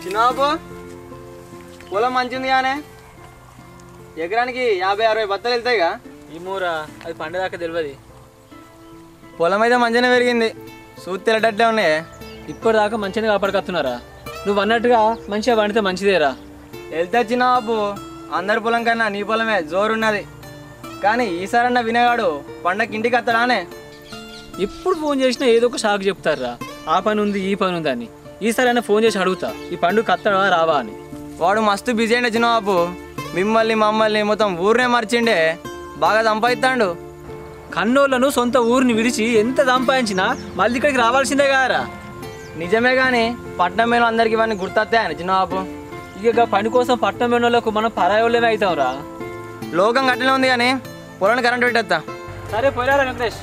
చిన్నబాబు పొలం మంచిది కానీ ఎకరానికి యాభై అరవై బత్తలు వెళ్తాయిగా ఈ మూరా అది పండేదాకా తెలియదు పొలం అయితే మంచిగానే పెరిగింది సూతి తెల్లటట్లే ఉన్నాయి ఇప్పటిదాకా మంచిగా కాపాడుకొస్తున్నారా నువ్వు అన్నట్టుగా మంచిగా పండితే మంచిదేరా వెళ్తే చిన్నబాబు అందరి పొలం కన్నా నీ పొలమే జోరున్నది కానీ ఈసారన్న వినగాడు పండగకి ఇంటికి వస్తాడానే ఎప్పుడు ఫోన్ చేసినా ఏదో ఒక షాక్ చెప్తారా ఆ పని ఉంది ఈ పని ఉంది అని ఈసారి అయినా ఫోన్ చేసి అడుగుతా ఈ పండుగ కత్తడా రావా అని వాడు మస్తు బిజీ అండి చిన్నబాబు మిమ్మల్ని మమ్మల్ని మొత్తం ఊరినే మర్చిండే బాగా సంపాదిస్తాడు కన్నోళ్ళను సొంత ఊరిని విడిచి ఎంత సంపాదించినా మళ్ళీ ఇక్కడికి రావాల్సిందే కారా నిజమే కానీ పట్నం మీద అందరికి ఇవన్నీ గుర్తొస్తాయని చిన్నబాబు ఇక పని కోసం పట్టణం వెళ్ళిన వాళ్ళకు మనం పరాయోళ్ళమే అవుతాంరా లోకం గట్టినే ఉంది కానీ పొలాన్ని కరెంట్ పెట్టేస్తా సరే పోయారా వెంకటేష్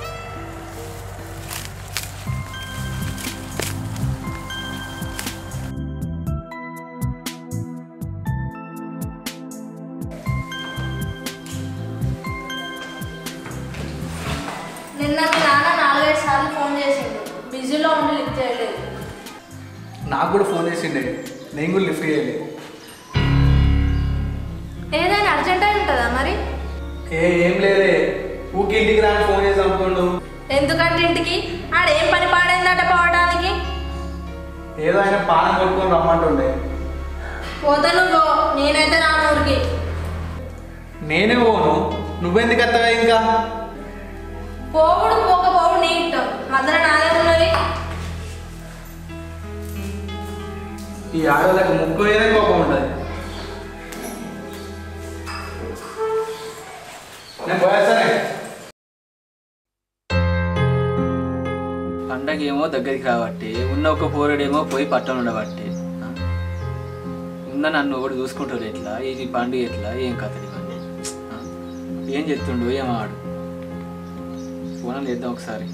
నిన్న మీ నాన్న నాలుగైదు సార్లు ఫోన్ చేసిండు బిజీలో ఉండి లిఫ్ట్ చేయలేదు నాకు కూడా ఫోన్ చేసిండే నేను కూడా లిఫ్ట్ చేయాలి ఏదైనా అర్జెంట్ అయి ఉంటుందా మరి ఏ ఏం లేదే ఊకి ఇంటికి రాని ఫోన్ చేసి అనుకోండు ఎందుకంటే ఇంటికి ఆడేం పని పాడైందట పోవడానికి ఏదో ఆయన పానం కొట్టుకొని రమ్మంటుండే పోతే నువ్వు నేనైతే నా ఊరికి నేనే పోను నువ్వెందుకు వస్తావా ఇంకా పోవుడు పోకపోవుడు నీ ఇష్టం మధ్యలో నాదే ఉన్నది ఈ ఆడవాళ్ళకి ముగ్గు అయినా కోపం ఉంటుంది నేను పోయేస్తానే పండగ ఏమో దగ్గరికి రాబట్టి ఉన్న ఒక పోరడేమో పోయి పట్టణం ఉండబట్టి ఆ? ఉన్న నన్ను ఒకటి చూసుకుంటాడు ఎట్లా ఇది పండుగ ఎట్లా ఏం కథలు ఇవన్నీ ఆ? ఏం చెప్తుండు ఏం ఆడు ఫోన్ చేద్దాం ఒకసారి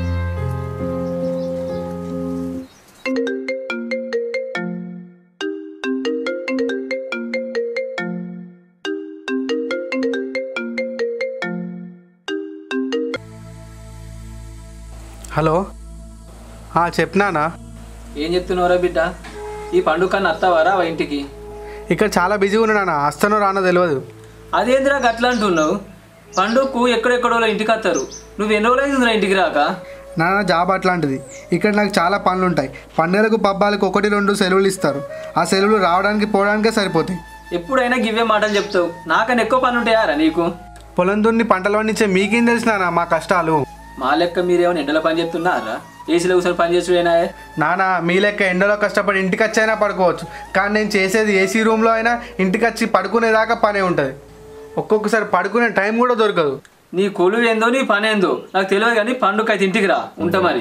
హలో చెప్పినానా ఏం చెప్తున్నావురా బిడ్డ ఈ పండుగ కన్నా అత్తావారా వా ఇంటికి ఇక్కడ చాలా బిజీగా ఉన్నానా వస్తానో రానో తెలియదు అదేందిరా గట్లా అంటున్నావు పండుగకు ఎక్కడెక్కడో ఇంటికి వస్తారు నువ్వు ఎన్ని రోజులు అవుతుందిరా ఇంటికి రాక నాన్న జాబ్ అట్లాంటిది ఇక్కడ నాకు చాలా పనులు ఉంటాయి పండుగలకు పబ్బాలకు ఒకటి రెండు సెలవులు ఇస్తారు ఆ సెలవులు రావడానికి పోవడానికే సరిపోతాయి ఎప్పుడైనా గివ్వే మాటలు చెప్తావు నాకన్నా ఎక్కువ పని ఉంటాయారా నీకు పొలం దున్ని పంటలు పండించే మీకేం తెలిసినా మా కష్టాలు మా లెక్క మీరేమైనా ఎండలో పని చెప్తున్నారా ఏసీలో కూర్చొని పని చేసుడేనా నాన్న మీ లెక్క ఎండలో కష్టపడి ఇంటికి వచ్చైనా పడుకోవచ్చు కానీ నేను చేసేది ఏసీ రూమ్లో అయినా ఇంటికి వచ్చి పడుకునేదాకా పనే ఉంటుంది ఒక్కొక్కసారి పడుకునే టైం కూడా దొరకదు నీ కొలువు ఏందో నీ పని ఏందో నాకు తెలియదు కానీ పండుగ అయితే ఇంటికి రా ఉంటా మరి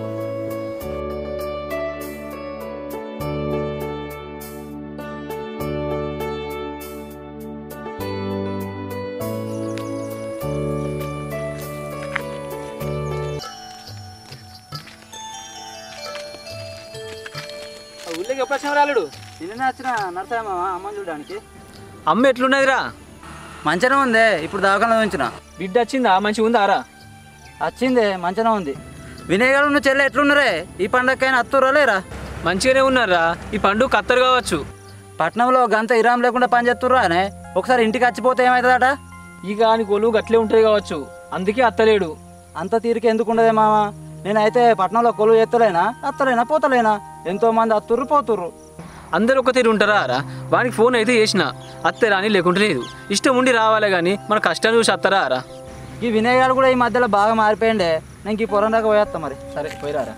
ఊళ్ళోకి ఎప్పుడు వచ్చిన రాలుడు నిన్న వచ్చిన నడతాయా మామ అమ్మని చూడడానికి అమ్మ ఎట్లున్నదిరా మంచిగానే ఉంది ఇప్పుడు దవాఖాన ఉంచిన బిడ్డ వచ్చిందా మంచిగా ఉందా రా వచ్చింది మంచిగానే ఉంది వినయ్ గారు నువ్వు చెల్లె ఎట్లున్నరే ఈ పండగకైనా అత్తురా లేరా మంచిగానే ఉన్నారా ఈ పండుగ కత్తరు కావచ్చు పట్నంలో గంత ఇరాం లేకుండా పని చేస్తుర్రా అనే ఒకసారి ఇంటికి వచ్చిపోతే ఏమవుతుందట ఇక అని కొలువు గట్లే ఉంటుంది కావచ్చు అందుకే అత్తలేడు అంత తీరిక ఎందుకు ఉండదే మామ నేనైతే పట్నంలో కొలువు ఎత్తలేనా అత్తలేనా పోతలేనా ఎంతో మంది అత్తుర్రు పోతుర్రు అందరు ఒక తీరు ఉంటారా రా వానికి ఫోన్ అయితే చేసిన అత్తే రాని లేకుంటే లేదు ఇష్టం ఉండి రావాలి కానీ మన కష్టాన్ని చూసి అత్తరా రా ఈ వినయ్ గారు కూడా ఈ మధ్యలో బాగా మారిపోయిండే నేను ఈ పొలం దాకా పోయేస్తా మరి సరే పోయిరారా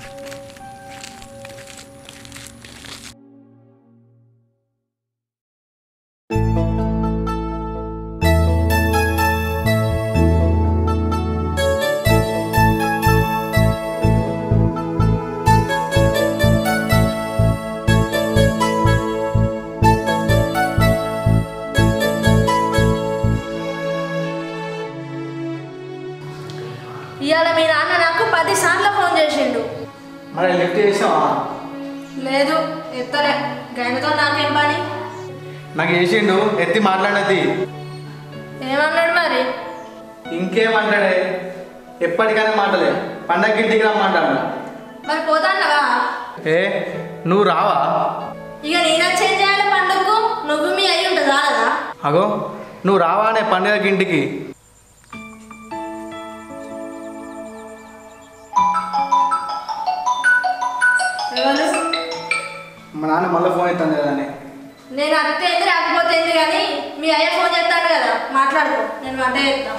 ఇవాళ మీ నాన్న నాకు పది సార్లు ఫోన్ చేసిండు మరి లిఫ్ట్ చేసావా లేదు ఎత్తలే గైనతో నాకేం పని నాకు చేసిండు ఎత్తి మాట్లాడేది ఏమన్నాడు మరి ఇంకేమంటాడే ఎప్పటికైనా మాటలే పండగకి ఇంటికి రమ్మంటాడు మరి పోతాండవా ఏ నువ్వు రావా ఇక నేను చేంజ్ చేయాలి పండుగకు నువ్వు మీ అయ్యి ఉంటుంది రాలేదా అగో నువ్వు రావానే పండుగకి ఇంటికి ఎవరు మా నాన్న మళ్ళీ ఫోన్ ఎత్తాను కదా అని నేను అత్తే ఏంది రాకపోతే ఏంది కానీ మీ అయ్య ఫోన్ చేస్తాడు కదా మాట్లాడుకో నేను వంట చేస్తాను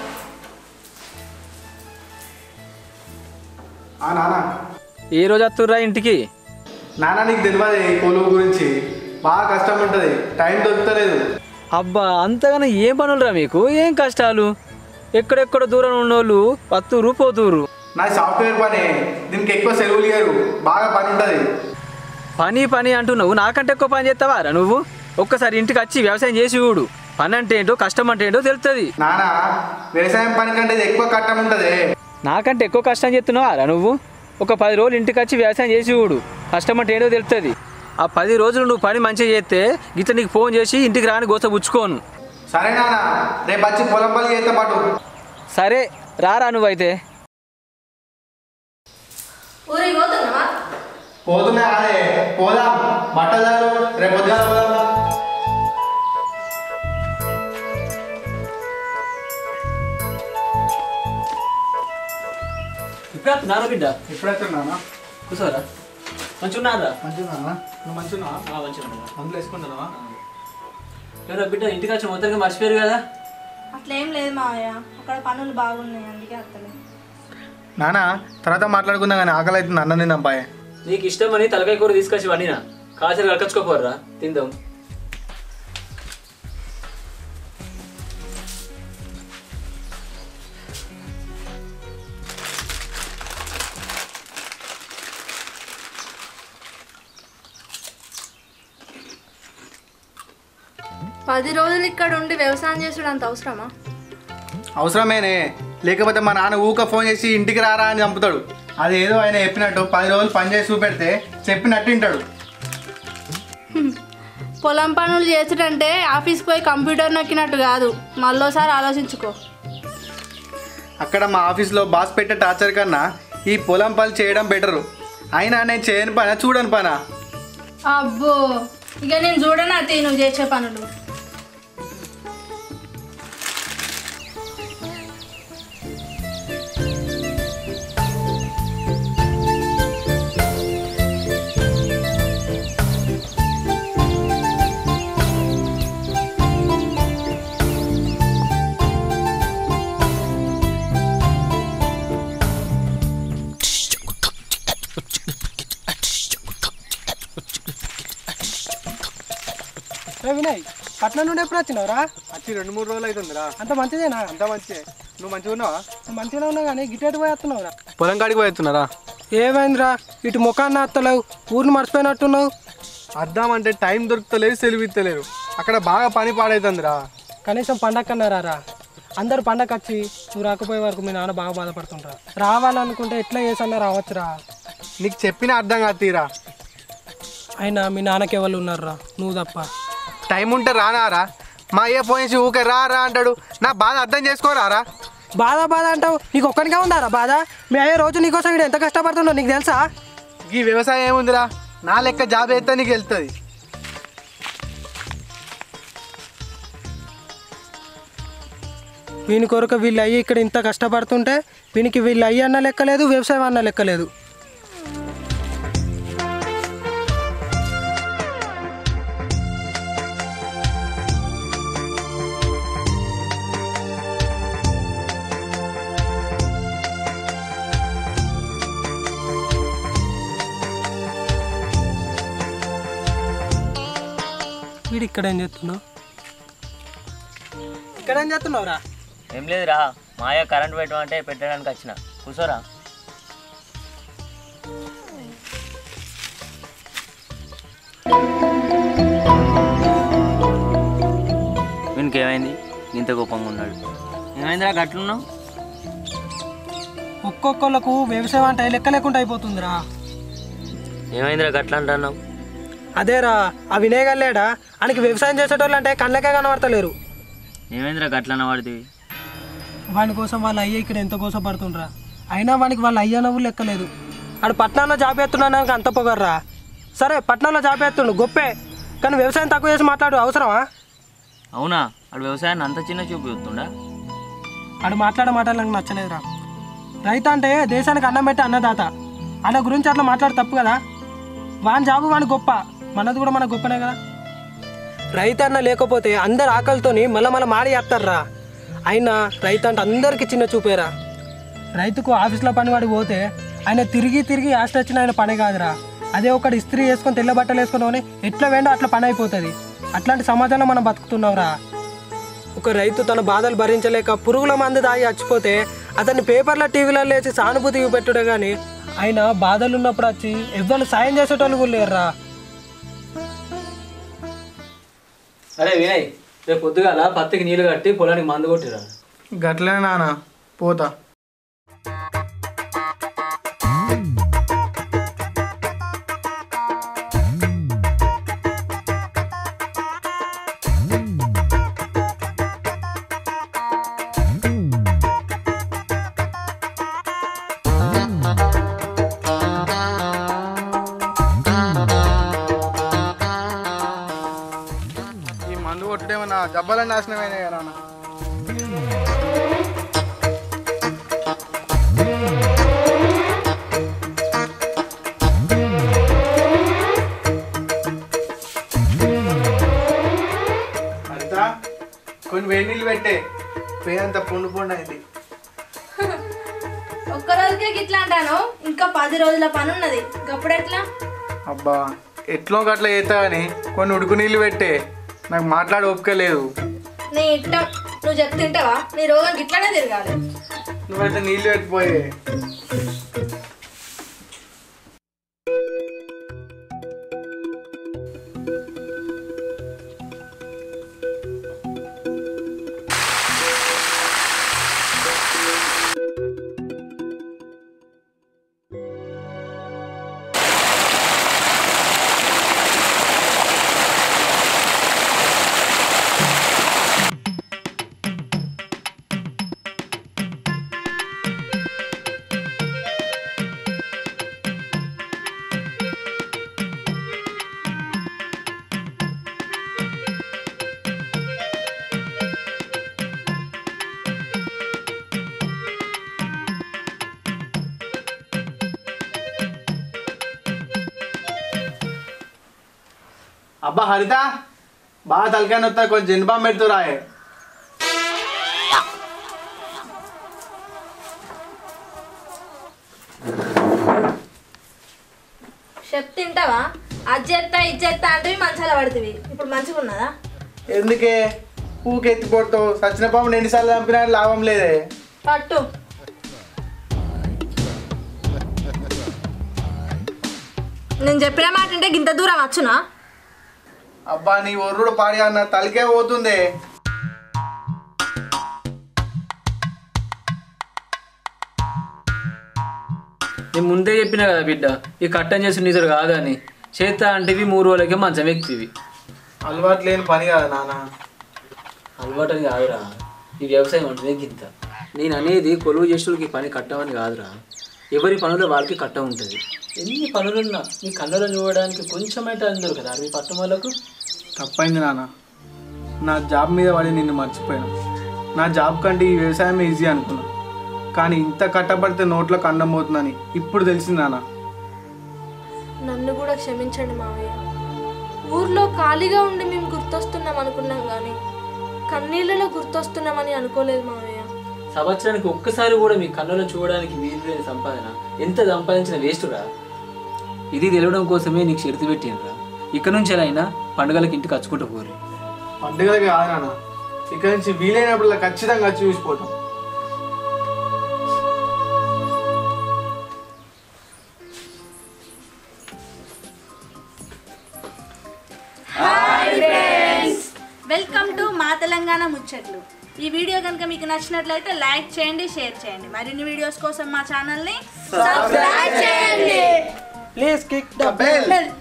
ఆ నాన్న ఏ రోజు వస్తుర్రా ఇంటికి నాన్న నీకు తెలియదు ఈ కొలువు గురించి బాగా కష్టం ఉంటుంది టైం దొరుకుతలేదు అబ్బా అంతగానో ఏం పనులురా మీకు ఏం కష్టాలు ఎక్కడెక్కడ దూరం ఉన్నోళ్ళు పత్తూరు పోతూరు నాది సాఫ్ట్వేర్ పని దీనికి ఎక్కువ సెలవులు ఇయ్యరు బాగా పని ఉంటుంది పని పని అంటున్నావు నాకంటే ఎక్కువ పని చేస్తావా రా నువ్వు ఒక్కసారి ఇంటికి వచ్చి వ్యవసాయం చేసి చూడు పని అంటే ఏంటో కష్టం అంటే ఏంటో తెలుస్తుంది నాన్న వ్యవసాయం పని కంటే ఇది ఎక్కువ కట్టం ఉంటుంది నాకంటే ఎక్కువ కష్టం చేస్తున్నావా రా నువ్వు ఒక పది రోజులు ఇంటికి వచ్చి వ్యవసాయం చేసి చూడు కష్టం అంటే ఏంటో తెలుస్తుంది ఆ పది రోజులు నువ్వు పని మంచిగా చేస్తే గిట్ల నీకు ఫోన్ చేసి ఇంటికి రాని గోస పుచ్చుకోను సరే నాన్న రేపు వచ్చి పొలం పని చేస్తే పాటు సరే రారా నువ్వైతే ఊరికి పోతున్నావా పోతున్నా అదే పోదాం బట్టలు రేపు పొద్దున పోదాం ఇప్పుడు వస్తున్నారా బిడ్డ ఎప్పుడైతే నాన్న కూర్చోరా మంచిగా ఉన్నారా మంచిగా నువ్వు మంచిగా మంచిగా ఉన్నా మందులు వేసుకుంటున్నావా ఎవరో బిడ్డ ఇంటికి వచ్చి మొత్తానికి మర్చిపోయారు కదా అట్లేం లేదు మావయ్య అక్కడ పనులు బాగున్నాయి అందుకే అత్తలేదు నాన్న తర్వాత మాట్లాడుకుందాం కానీ ఆకలి అవుతుంది అన్న నేను అబ్బాయి నీకు ఇష్టమని తలకాయ కూర తీసుకొచ్చి వండినా కాసేపు కలకచ్చుకోపోర్రా తిందాం పది రోజులు ఇక్కడ ఉండి వ్యవసాయం చేసుడు అంత అవసరమా అవసరమేనే లేకపోతే మా నాన్న ఊక ఫోన్ చేసి ఇంటికి రారా అని చంపుతాడు అది ఏదో ఆయన చెప్పినట్టు పది రోజులు పని చేసి చూపెడితే చెప్పినట్టు వింటాడు పొలం పనులు చేసుడంటే ఆఫీస్కి పోయి కంప్యూటర్ నొక్కినట్టు కాదు మళ్ళోసారి ఆలోచించుకో అక్కడ మా ఆఫీస్లో బాస్ పెట్టే టార్చర్ కన్నా ఈ పొలం పని చేయడం బెటరు అయినా నేను చేయని పనా చూడని పనా అబ్బో ఇక నేను చూడను అతి నువ్వు చేసే పనులు వినయ్ పట్నం నుండి ఎప్పుడు వచ్చినావురా వచ్చి రెండు మూడు రోజులు అవుతుందిరా అంత మంచిదేనా అంత మంచి నువ్వు మంచిగా ఉన్నావా నువ్వు మంచిగా ఉన్నావు కానీ గిట్టేటు పోయి వస్తున్నావురా పొలం కాడికి పోతున్నారా ఏమైందిరా ఇటు ముఖాన్ని అత్తలేవు ఊరిని మర్చిపోయినట్టున్నావు అద్దామంటే టైం దొరుకుతలేదు సెలవు ఇస్తలేరు అక్కడ బాగా పని పాడైతుందిరా కనీసం పండగ కన్నా రారా అందరు పండగ వచ్చి నువ్వు రాకపోయే వరకు మీ నాన్న బాగా బాధపడుతుంటారా రావాలనుకుంటే ఎట్లా చేసన్నా రావచ్చురా నీకు చెప్పిన అర్థం కాదు తీరా అయినా మీ నాన్నకి ఎవరు ఉన్నారురా నువ్వు తప్ప టైం ఉంటే రానారా మా అయ్య ఫోన్ చేసి ఊకే రా రా అంటాడు నా బాధ అర్థం చేసుకోరారా బాధ బాధ అంటావు నీకు ఒక్కనికే ఉందారా బాధ మీ అయ్యే రోజు నీకోసం ఇక్కడ ఎంత కష్టపడుతుండో నీకు తెలుసా ఈ వ్యవసాయం ఏముందిరా నా లెక్క జాబ్ అయితే నీకు వెళ్తుంది వీని కొరకు వీళ్ళు అయ్యి ఇక్కడ ఇంత కష్టపడుతుంటే వీనికి వీళ్ళు అయ్యి అన్న లెక్కలేదు వ్యవసాయం అన్న లెక్కలేదు వీడు ఇక్కడ ఏం చేస్తున్నావు ఇక్కడ ఏం చేస్తున్నావురా ఏం లేదురా మాయ కరెంట్ పెట్టమంటే పెట్టడానికి వచ్చిన కూర్చోరా వీనికి ఏమైంది ఇంత కోపంగా ఉన్నాడు ఏమైందిరా గట్లున్నావు ఒక్కొక్కళ్ళకు వ్యవసాయం అంటే లెక్క లేకుండా అయిపోతుందిరా ఏమైందిరా గట్ల అంటున్నావు అదేరా ఆ వినయ్ గల్లేడా ఆయనకి వ్యవసాయం చేసేటోళ్ళు అంటే కళ్ళకే కనబడతలేరు ఏమైందిరా గట్లన్న వాడిది వాని కోసం వాళ్ళ అయ్య ఇక్కడ ఎంత కోసం పడుతుండ్రా అయినా వానికి వాళ్ళ అయ్య నవ్వు లెక్కలేదు ఆడు పట్నంలో జాబ్ ఎత్తున్నానికి అంత పొగర్రా సరే పట్నంలో జాబ్ ఎత్తుండు గొప్పే కానీ వ్యవసాయం తక్కువ చేసి మాట్లాడు అవసరమా అవునా అటు వ్యవసాయాన్ని అంత చిన్న చూపు చూస్తుండా ఆడు మాట్లాడే మాటలు నాకు నచ్చలేదురా రైతు అంటే దేశానికి అన్నం పెట్టే అన్నదాత ఆయన గురించి అట్లా మాట్లాడు తప్పు కదా వాని జాబు వాని గొప్ప మనది కూడా మన గొప్పనే కదా రైతు అన్న లేకపోతే అందరు ఆకలితోని మళ్ళీ మళ్ళీ మాడి చేస్తారా అయినా రైతు అంటే అందరికీ చిన్న చూపేరా రైతుకు ఆఫీస్లో పని వాడి పోతే ఆయన తిరిగి తిరిగి ఆస్తి వచ్చిన ఆయన పని కాదురా అదే ఒకటి ఇస్త్రీ వేసుకొని తెల్ల బట్టలు వేసుకొని ఎట్లా వేండో అట్లా పని అయిపోతుంది అట్లాంటి సమాజంలో మనం బతుకుతున్నావురా ఒక రైతు తన బాధలు భరించలేక పురుగుల మందు దాగి చచ్చిపోతే అతన్ని పేపర్ల టీవీలలో లేచి సానుభూతి చూపెట్టుడే కానీ ఆయన బాధలు ఉన్నప్పుడు వచ్చి ఎవ్వరు సాయం చేసేటోళ్ళు కూడా లేరురా అరే వినయ్ రేపు పొద్దుగాల పత్తికి నీళ్లు కట్టి పొలానికి మందు కొట్టిరా గట్లనే నాన్న పోతా ఈ మందు కొట్టడేమో నా దెబ్బలని నాశనమైనాయి కదా నాన్న హరిత కొన్ని వేడి నీళ్ళు పెట్టే పేరంతా పొండు పొండు అయింది ఒక్క రోజుకే ఇట్లా అంటాను ఇంకా పది రోజుల పని ఉన్నది గప్పుడు ఎట్లా అబ్బా ఎట్లో గట్ల చేస్తా కానీ కొన్ని ఉడుకు నీళ్ళు పెట్టే నాకు మాట్లాడి ఓపిక లేదు నీ ఇష్టం నువ్వు చెప్తుంటావా నీ రోగం ఇట్లానే తిరగాలి నువ్వైతే నీళ్ళు పెట్టిపోయే అబ్బా హరిత బాగా తలకాయ వస్తా కొంచెం జెండుబాం పెడుతూ రాయే చెప్తింటావా అది చేస్తా ఇది చేస్తా అంటే మంచాల పడుతుంది ఇప్పుడు మంచిగా ఉన్నదా ఎందుకే ఊకి ఎత్తిపోతావు సచిన పాము ఎన్నిసార్లు చంపినా లాభం లేదే పట్టు నేను చెప్పిన మాట అంటే గింత దూరం వచ్చునా అబ్బా నీ ఒర్రుడు పాడి అన్న తలకే పోతుందే నేను ముందే చెప్పినా కదా బిడ్డ ఈ కట్టం చేసి నిజడు కాదని చేస్తా అంటే ఇవి మూడు రోజులకే మంచం ఎక్కివి అలవాటు లేని పని కదా నాన్న అలవాటు అని కాదురా ఈ వ్యవసాయం అంటేనే గింత నేను అనేది కొలువు చేసేవాళ్ళకి పని కట్టమని కాదురా ఎవరి పనులు వాళ్ళకి కట్ట ఉంటుంది ఎన్ని పనులున్నా నీ కళ్ళలో చూడడానికి కొంచెమైతే అందరు కదా మీ పట్టం వాళ్ళకు తప్పైంది నాన్న నా జాబ్ మీద పడి నిన్ను మర్చిపోయాను నా జాబ్ కంటే ఈ వ్యవసాయం ఈజీ అనుకున్నా కానీ ఇంత కట్టబడితే నోట్లకు అన్నం పోతుందని ఇప్పుడు తెలిసింది నాన్న నన్ను కూడా క్షమించండి మావయ్య ఊర్లో ఖాళీగా ఉండి మేము గుర్తొస్తున్నాం అనుకున్నాం కానీ కన్నీళ్ళలో గుర్తొస్తున్నామని అనుకోలేదు మావయ్య సంవత్సరానికి ఒక్కసారి కూడా మీ కళ్ళలో చూడడానికి వీలు లేని సంపాదన ఎంత సంపాదించిన వేస్టురా ఇది తెలియడం కోసమే నీకు షరతు పెట్టినరా ఇక్కడ నుంచి ఎలా అయినా పండుగలకి ఇంటికి కచ్చుకుంటూ పోరు పండుగలకి కాదు నాన్న ఇక్కడి నుంచి వీలైనప్పుడు ఖచ్చితంగా వచ్చి చూసిపోతాం వెల్కమ్ టు మా తెలంగాణ ముచ్చట్లు ఈ వీడియో కనుక మీకు నచ్చినట్లయితే లైక్ చేయండి షేర్ చేయండి మరిన్ని వీడియోస్ కోసం మా ఛానల్ని సబ్స్క్రైబ్ చేయండి ప్లీజ్ కిక్ ద Bell.